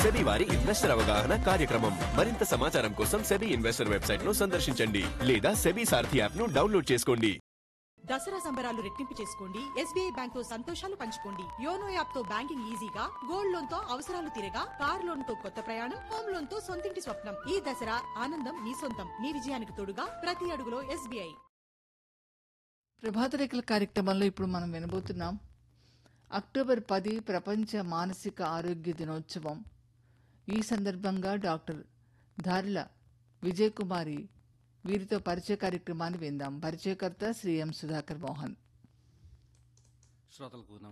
SEBI వారి investor అవగాహన కార్యక్రమం మరింత సమాచారం కోసం సెబీ ఇన్వెస్టర్ వెబ్సైట్ ను సందర్శించండి లేదా సెబీ సారథి యాప్ ను డౌన్లోడ్ చేసుకోండి దసరా సంబరాలు రెట్టింపు చేసుకోండి ఎస్బీఐ బ్యాంక్ తో సంతోషాలు పంచుకోండి యోనో యాప్ తో బ్యాంకింగ్ ఈజీగా గోల్డ్ లోన్ తో అవసరాలు తీరగా కార్ లోన్ తో కొత్త ప్రయాణం హోమ్ లోన్ తో సొంతింటి స్వప్నం ఈ దసరా ఆనందం మీ సొంతం మీ విజయానికి తోడుగా ప్రతి అడుగులో ఎస్బీఐ ప్రభాత రేఖల కార్యక్రమంలో ఇప్పుడు మనం వినబోతున్నాం అక్టోబర్ పది ప్రపంచ మానసిక ఆరోగ్య దినోత్సవం ఈ సందర్భంగా డాక్టర్ ధార్ల విజయ్ కుమారి వీరితో పరిచయ కార్యక్రమాన్ని విందాం పరిచయకర్త శ్రీ ఎం సుధాకర్ మోహన్ శ్రోతలకు